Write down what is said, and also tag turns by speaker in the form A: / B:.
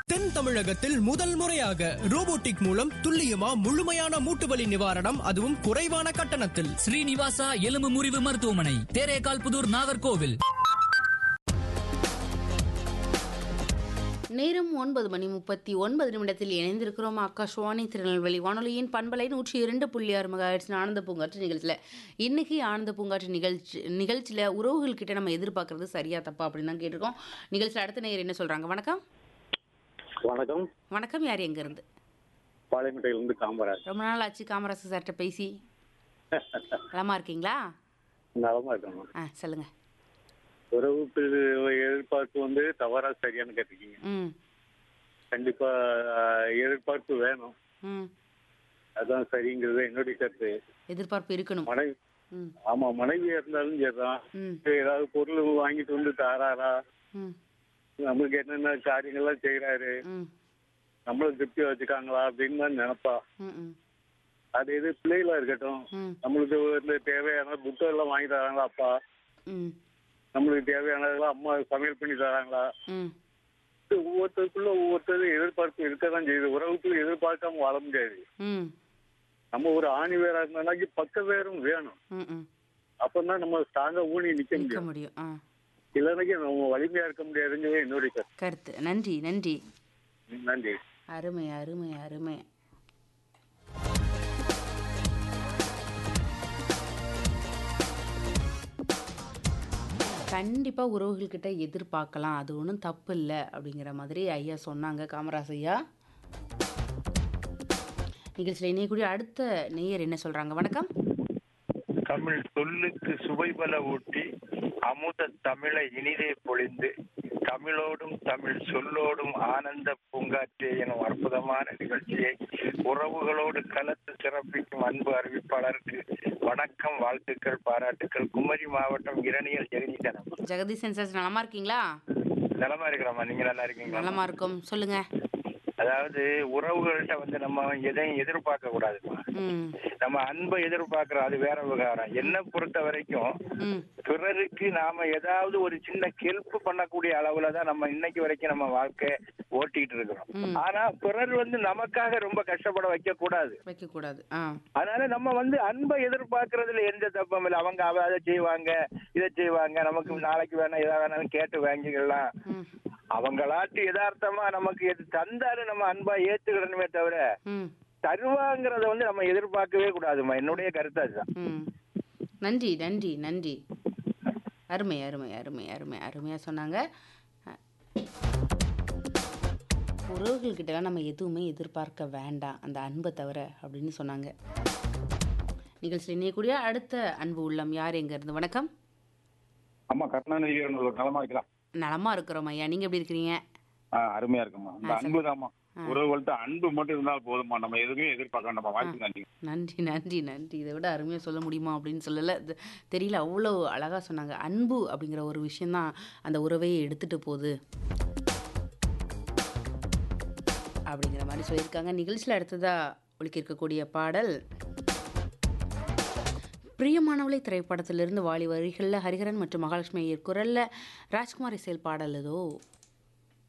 A: தென் தமிழகத்தில் முதல் முறையாக ரோபோட்டிக் மூலம் துல்லியமா முழுமையான மூட்டு வலி நிவாரணம் அதுவும் குறைவான கட்டணத்தில்
B: ஸ்ரீனிவாசா எலும்பு முறிவு மருத்துவமனை தேரேகால் புதூர் நாகர்கோவில்
C: நேரம் ஒன்பது மணி முப்பத்தி ஒன்பது நிமிடத்தில் இணைந்திருக்கிறோம் ஆகாஷ்வாணி திருநெல்வேலி வானொலியின் பண்பலை நூற்றி இரண்டு புள்ளி ஆறு மெகாஹெட்ஸ் ஆனந்த பூங்காற்று நிகழ்ச்சியில் இன்னைக்கு ஆனந்த பூங்காற்று நிகழ்ச்சி நிகழ்ச்சியில் உறவுகள் கிட்ட நம்ம எதிர்பார்க்கறது சரியா தப்பா அப்படின்னு தான் கேட்டிருக்கோம் நிகழ்ச்சியில் அடுத்த நேயர் என்ன சொல்றாங்க வணக்கம்
D: வணக்கம்
C: வணக்கம் யார் எங்க இருந்து
D: பாளையங்கோட்டையிலிருந்து காமராஜ்
C: ரொம்ப நாள் ஆச்சு காமராசு சார்கிட்ட பேசி நலமா இருக்கீங்களா
D: நலமா இருக்கணும்
C: ஆ சொல்லுங்க
D: உறவு பிரிவு எதிர்பார்ப்பு வந்து தவறா சரியான்னு கேட்டிருக்கீங்க
C: ம்
D: கண்டிப்பா ஆஹ், எதிர்பார்ப்பு வேணும்
C: ம்
D: அதான் சரிங்கிறது என்னுடைய கருத்து
C: எதிர்பார்ப்பு இருக்கணும்
D: மனைவி
C: ம்
D: ஆமா மனைவியா இருந்தாலும் சரிதான்
C: ம்
D: ஏதாவது பொருள் வாங்கிட்டு வந்து தாராரா
C: ம்
D: நம்மளுக்கு என்னென்ன காரியங்கள்லாம் செய்யறாரு
C: ம்
D: நம்மள திருப்தியா வச்சுக்காங்களா அப்படின்னு தான் நினைப்பா
C: ம் ம்
D: அது எது பிள்ளைகளா இருக்கட்டும்
C: ம்
D: நம்மளுக்கு வந்து தேவையான புத்தகம் எல்லாம் வாங்கி தராங்களா அப்பா
C: ம்
D: நம்மளுக்கு தேவையானதெல்லாம் அம்மா சமையல் பண்ணி தராங்களா
C: ம்
D: இது ஒவ்வொருத்தருக்குள்ள ஒவ்வொருத்தரும் எதிர்பார்ப்பு இருக்கதான் செய்யுது உறவுக்குள்ள எதிர்பார்க்காம வாழ முடியாது
C: ம்
D: நம்ம ஒரு ஆணி வேறா இருந்தாலும் பக்க வேறும் வேணும்
C: ம் ம்
D: அப்பதான் நம்ம ஸ்ட்ராங்கா ஊனி நிக்க
C: நிற்க
D: முடியும்
C: முடியும் ஆ
D: இல்லைனாக்கி நம்ம வலிமையா இருக்க முடியாதுங்கிறது என்னுடைய கருத்து
C: கருத்து நன்றி நன்றி
D: நன்றி
C: அருமை அருமை அருமை கண்டிப்பாக உறவுகள்கிட்ட எதிர்பார்க்கலாம் அது ஒன்றும் தப்பு இல்லை அப்படிங்கிற மாதிரி ஐயா சொன்னாங்க காமராஜ் ஐயா நிகழ்ச்சியில் இணையக்கூடிய அடுத்த நேயர் என்ன சொல்கிறாங்க வணக்கம்
E: தமிழ் சொல்லுக்கு சுவைபல ஊட்டி அமுத தமிழை இனிதே பொழிந்து தமிழோடும் தமிழ் சொல்லோடும் ஆனந்த பூங்காற்றே எனும் அற்புதமான நிகழ்ச்சியை உறவுகளோடு கலந்து சிறப்பிக்கும் அன்பு அறிவிப்பாளருக்கு வணக்கம் வாழ்த்துக்கள் பாராட்டுக்கள் குமரி மாவட்டம் இரணியல் ஜெகதீசனம்
C: ஜெகதீசன் சார் நலமா இருக்கீங்களா
E: நலமா இருக்கிறோமா நீங்க நல்லா இருக்கீங்களா
C: நலமா இருக்கும் சொல்லுங்க
E: அதாவது உறவுகள்கிட்ட வந்து நம்ம எதையும் எதிர்பார்க்க கூடாதுமா
C: ம்
E: நம்ம அன்பை எதிர்பார்க்கிறோம் அது வேற விவகாரம் என்ன பொறுத்த வரைக்கும்
C: ம்
E: பிறருக்கு நாம ஏதாவது ஒரு சின்ன ஹெல்ப் பண்ணக்கூடிய அளவுல தான் நம்ம இன்னைக்கு வரைக்கும் நம்ம வாழ்க்கை ஓட்டிட்டு இருக்கிறோம்
C: ம்.
E: ஆனா பிறர் வந்து நமக்காக ரொம்ப கஷ்டப்பட வைக்க கூடாது
C: வைக்கக்கூடாது ஆ
E: அதனால நம்ம வந்து அன்பை எதிர்பார்க்கறதுல எந்த தப்பும் இல்லை அவங்க அவ அதை செய்வாங்க இதை செய்வாங்க நமக்கு நாளைக்கு வேணா எதா வேணாலும் கேட்டு வாங்கிக்கலாம்
C: ம்
E: அவங்களாட்டு யதார்த்தமா நமக்கு எது தந்தாலும் நம்ம அன்பா ஏத்துக்கிடணுமே தவிர
C: ம்
E: தருவாங்கிறத வந்து நம்ம எதிர்பார்க்கவே கூடாதுமா என்னுடைய கருத்து அதுதான்
C: ம் நன்றி நன்றி நன்றி அருமை அருமை அருமை அருமை அருமையாக சொன்னாங்க அ- உறவுகள்கிட்டலாம் நம்ம எதுவுமே எதிர்பார்க்க வேண்டாம் அந்த அன்பை தவிர அப்படின்னு சொன்னாங்க நிகழ்ச்சியில் இணையக்கூடிய அடுத்த அன்பு உள்ளம் யார் எங்க இருந்து வணக்கம்
F: ஆமா கருணாநிதி ஒரு நலமா இருக்கலாம்
C: நலமா இருக்கிறோம் ஐயா நீங்க எப்படி இருக்கிறீங்க
F: ஆ அருமையா இருக்குமா இந்த
C: ஆ,
F: அன்பு தாமா
C: ஆ.
F: உறவுகள்ட்ட அன்பு மட்டும் இருந்தால் போதுமா நம்ம எதுவுமே எதிர்பார்க்க வேண்டாமா வாய்ப்பு நன்றி
C: நன்றி நன்றி நன்றி இதை விட அருமையாக சொல்ல முடியுமா அப்படின்னு சொல்லலை இது தெரியல அவ்வளோ அழகாக சொன்னாங்க அன்பு அப்படிங்கிற ஒரு விஷயந்தான் அந்த உறவையை எடுத்துட்டு போகுது அப்படிங்கிற மாதிரி சொல்லியிருக்காங்க நிகழ்ச்சியில் அடுத்ததாக ஒழிக்க இருக்கக்கூடிய பாடல் பிரியமானவளை திரைப்படத்திலிருந்து வாலி வரிகளில் ஹரிஹரன் மற்றும் மகாலட்சுமி ஐயர் குரலில் ராஜ்குமாரி செயல் பாடல் ஏதோ